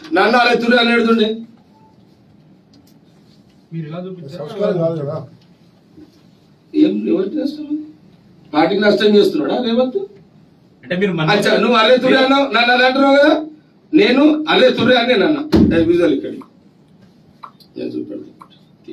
నన్ను అరే తుర్రి అని ఎడుతుండే మీరు ఎలా చూపించారు సంస్కారం కాదు కదా ఏం ఎవరికి నష్టం పార్టీకి నష్టం చేస్తున్నాడా రేవంత్ అంటే మీరు మన- అచ్చా నువ్వు అరే తుర్రి అన్నావు నన్ను అలా అంటున్నావు కదా నేను అరే తుర్రి అని నేను అన్నా ఏ, విజువల్ ఇక్కడ నేను చూపెడతా తీ.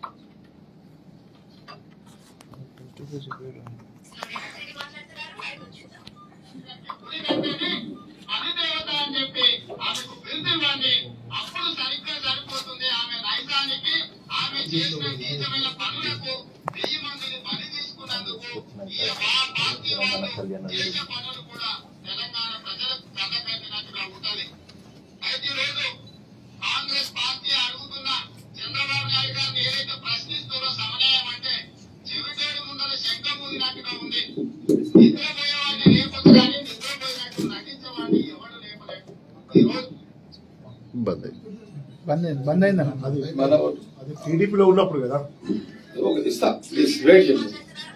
అధిదేవత అని చెప్పి ఆమెకు బిరుదు ఇవ్వండి అప్పుడు సరిగ్గా సరిపోతుంది ఆమె నైజానికి ఆమె చేసిన నీచమైన పనులకు వెయ్యి మందిని బలి తీసుకున్నందుకు ఈ వా- పార్టీ వాళ్ళు చేసే పనులు కూడా తెలంగాణ ప్రజలకు కథ కట్టినట్టుగా ఉంటది అయితే ఈరోజు కాంగ్రెస్ పార్టీ అడుగుతున్న చంద్రబాబు నాయుడు గారిని ఏదైతే ప్రశ్నిస్తారో సమన్వయం అంటే చెవిటేడు ముందర శంఖం ఊదినట్టుగా ఉంది నిద్రపోయేవాడిని లేపొచ్చు కానీ నిద్రపోయినట్టు నటించేవాడిని ఎవడు లేపలేడు ఈరోజు బంద్ అయింది బంద్ అయిందన్న అది మన ఓటు. అది టీడీపీలో ఉన్నప్పుడు కదా ఒకటి ఇస్తా ప్లీజ్ వెయిట్ చేయండి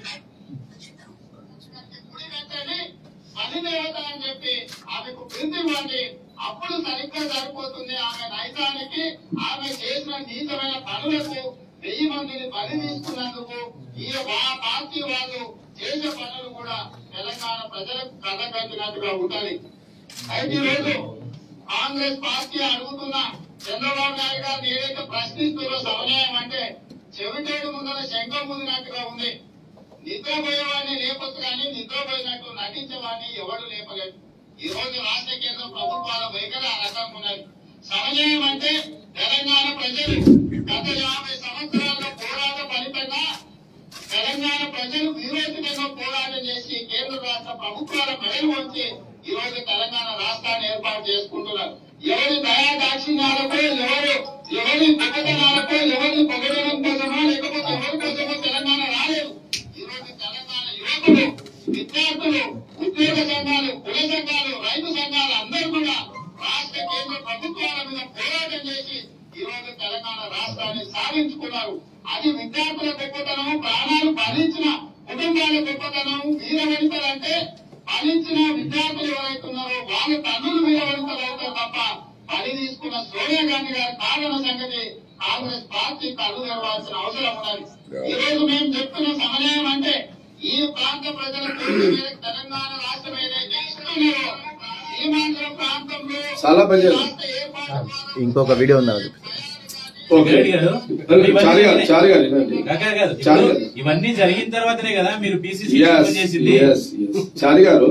గుడి కట్టండి అధిదేవత అని చెప్పి ఆమెకు బిరుదు ఇవ్వండి అప్పుడు సరిగ్గా సరిపోతుంది ఆమె నైజానికి ఆమె చేసిన నీచమైన పనులకు వెయ్యి మందిని బలి తీసుకున్నందుకు ఈ వా- పార్టీ వాళ్ళు చేసే పనులు కూడా తెలంగాణ ప్రజలకు కథ కట్టినట్టుగా ఉండాలి అయితే ఈరోజు కాంగ్రెస్ పార్టీ అడుగుతున్న చంద్రబాబు నాయుడు గారిని ఏదైతే ప్రశ్నిస్తున్నారో సమన్వయం అంటే చెవిటేడు ముందర శంఖం ముందినట్టుగా ఉంది నిద్రపోయేవాడిని లేపొచ్చు కానీ నిద్రపోయినట్టు నటించేవాడిని ఎవడు లేపలేదు ఈ రోజు రాష్ట్ర కేంద్ర ప్రభుత్వాల వైఖరి ఆ రకంగా ఉన్నది సమన్వయం అంటే తెలంగాణ ప్రజలు గత యాభై సంవత్సరాల్లో పోరాట ఫలితంగా తెలంగాణ ప్రజలు వీరోచితంగా పోరాటం చేసి కేంద్ర రాష్ట్ర ప్రభుత్వాల మెడలు వంచి ఈ రోజు తెలంగాణ రాష్ట్రాన్ని ఏర్పాటు చేసుకుంటున్నారు ఎవరి దయా దాక్షిణ్యాలకో ఎవరు ఎవరి గొప్పతనాలకో ఎవరిని పొగడడం కోసమో లేకపోతే ఎవరి కోసమో తెలంగాణ రాలేదు ఈ రోజు తెలంగాణ యువకులు విద్యార్థులు ఉద్యోగ సంఘాలు కుల సంఘాలు రైతు సంఘాలు అందరూ కూడా రాష్ట్ర కేంద్ర ప్రభుత్వాల మీద పోరాటం చేసి ఈ రోజు తెలంగాణ రాష్ట్రాన్ని సాధించుకున్నారు అది విద్యార్థుల గొప్పతనం ప్రాణాలు ఫలించిన కుటుంబాల గొప్పతనం వీరవనితలు అంటే ఫలించిన విద్యార్థులు ఎవరైతే ఉన్నారో వాళ్ళ తల్లులు వీరవనితలు అవుతారు తప్ప బలి తీసుకున్న సోనియా గాంధీ గారి కారణ సంగతి కాంగ్రెస్ పార్టీ కళ్ళు తెరవాల్సిన అవసరం ఉన్నది ఈ రోజు మేము చెప్తున్న సమన్వయం అంటే ఈ ప్రాంత ప్రజలకు తెలంగాణ రాష్ట్రం ఏదైతే ఇస్తున్నారో సీమాంధ్ర ప్రాంతంలో చాలా ప్రజలు. రాష్ట్ర ఏర్పాటు ద్వారా ఇంకొక వీడియో ఉందా ఓకే రెడ్డి గారు, చాలు గారు చాలు గారు వినండి. కాకా కాదు. చాలు ఇప్పుడు గారు. ఇవన్నీ జరిగిన తర్వాతనే కదా మీరు పిసిసి Yes, చేసింది yes, yes. చారి గారు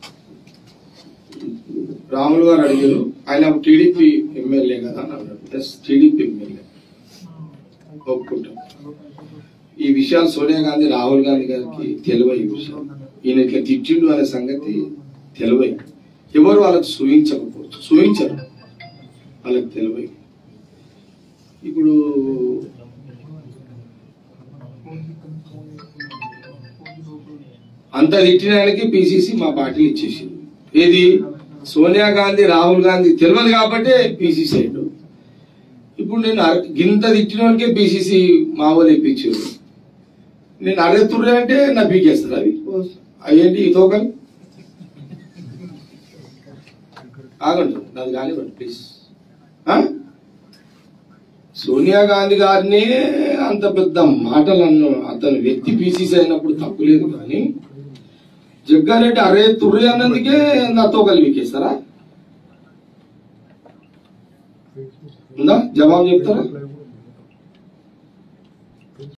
రాములు గారు అడిగారు ఆయన టీడీపీ ఎమ్మెల్యే కదా అని అన్నాడు ఎస్ టీడీపీ ఎమ్మెల్యే ఒప్పుకుంటాం ఈ విషయాలు సోనియా గాంధీ రాహుల్ గాంధీ గారికి తెలివై ఈ విషయం ఈయన ఇట్లా తిట్టిండు అనే సంగతి తెలివై ఎవరు వాళ్ళకి సూచించకపోవచ్చు సూచించరు వాళ్ళకి తెలివై ఇప్పుడు అంత తిట్టినానికి పిసిసి మా పార్టీలు ఇచ్చేసింది ఏది సోనియా గాంధీ రాహుల్ గాంధీ తెలియదు కాబట్టి పిసిసి అయ్యాడు ఇప్పుడు నేను అర- గింత తిట్టినోనికే పిసిసి మా వాళ్ళు ఇప్పించారు నేను అరెత్తుడే అంటే నా పీకేస్తారు అవి అయ్యేంటి ఈ తోకలు ఆగండి నాది కానివ్వండి ప్లీజ్ ఆ? సోనియా గాంధీ గారిని అంత పెద్ద మాటలు అన్న అతను వ్యక్తి పీసీసీ అయినప్పుడు తప్పులేదు కానీ జగ్గారెడ్డి అరే తుర్రి అన్నందుకే నాతో కలిపికేస్తారా ఉందా జవాబు చెప్తారా